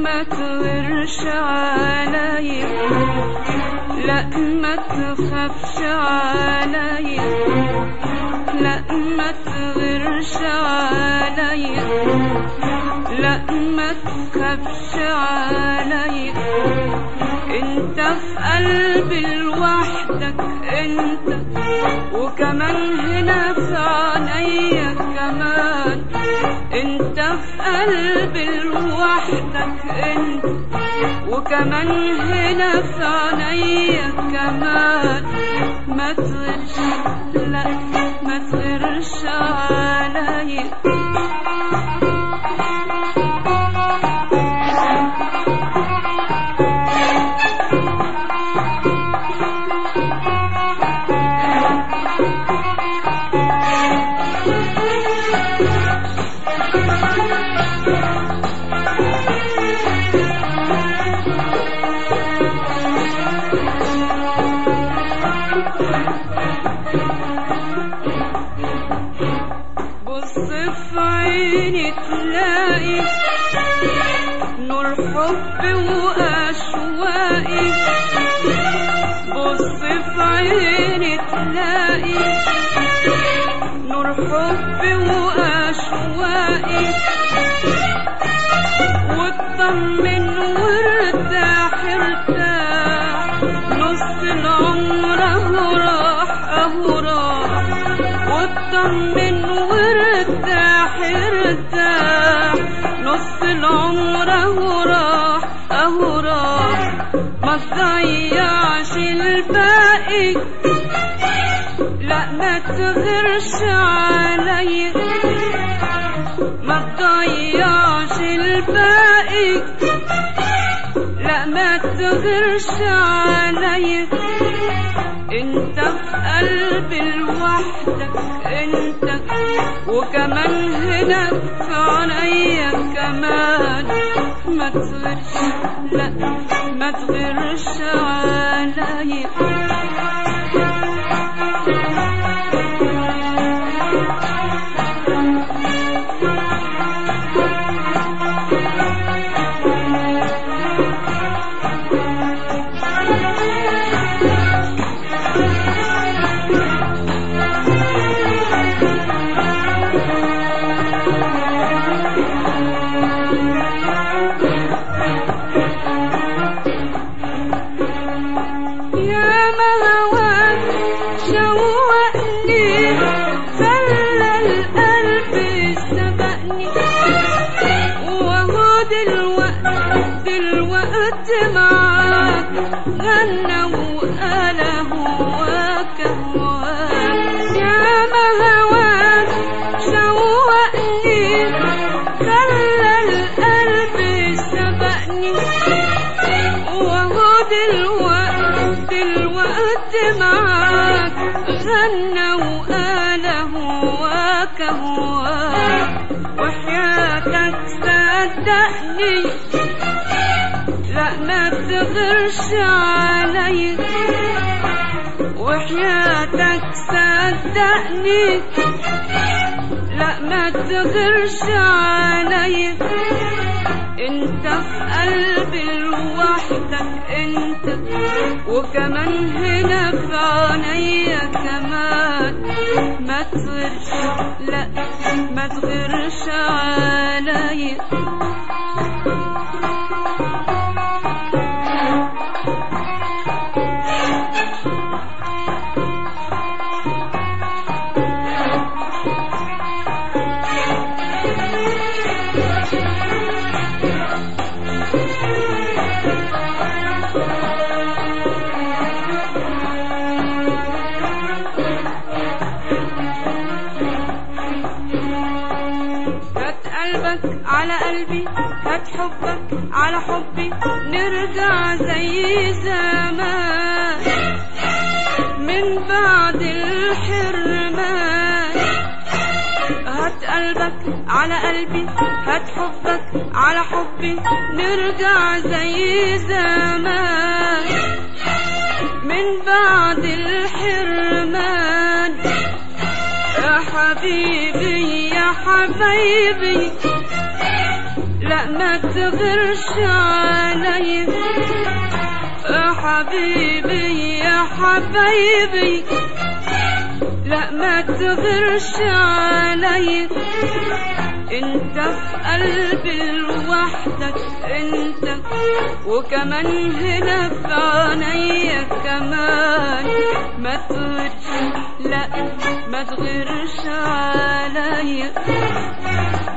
ما تغيرش عليا لا ما تخافش عليا لا ما تغيرش عليا لا ما تخافش عليا انت في قلبي لوحدك انت وكمان هنا في عينيا كمان انت في قلبي لوحدك انت وكمان هنا في عينيا كمان ما تغيرش لا ما تغيرش عليا بص في عيني تلاقي نور حب وأشواقي بص في عيني تلاقي نور حب وأشواقي واطمن وارتاح ارتاح نص العمر اهو راح اهو راح واطمن وارتاح ارتاح نص العمر اهو راح اهو راح ما تضيعش الباقي لا ما تغيرش عليا ما تضيعش الباقي لا ما تغيرش عليا انت في قلبي لوحدك انت وكمان هنا في عينيا كمان ما تغيرش لا ما تغيرش عليا يا ما هواك شوقني خلى القلب سبقني وهو دلوقت دلوقت معاك غنى وقال هواك هواك يا ما هواك شوقني خلى القلب سبقني وهو دلوقت دلوقت معاك غنى وقال هواك هواك وحياتك صدقني لا ما تغيرش عليا وحياتك صدقني لا ما تغيرش عليا انت في قلبي لوحدك انت وكمان هنا في عينيا كمان ما تغيرش لا ما تغيرش عليا هات قلبك على قلبي هات حبك على حبي نرجع زي زمان من بعد الحرمان هات قلبك على قلبي هات حبك على حبي نرجع زي زمان من بعد الحرمان يا حبيبي يا حبيبي لا ما تغيرش علي يا حبيبي يا حبيبي لا ما تغيرش علي انت في قلبي لوحدك انت وكمان هنا في عينيا كمان ما تغيرش لا ما تغيرش عليا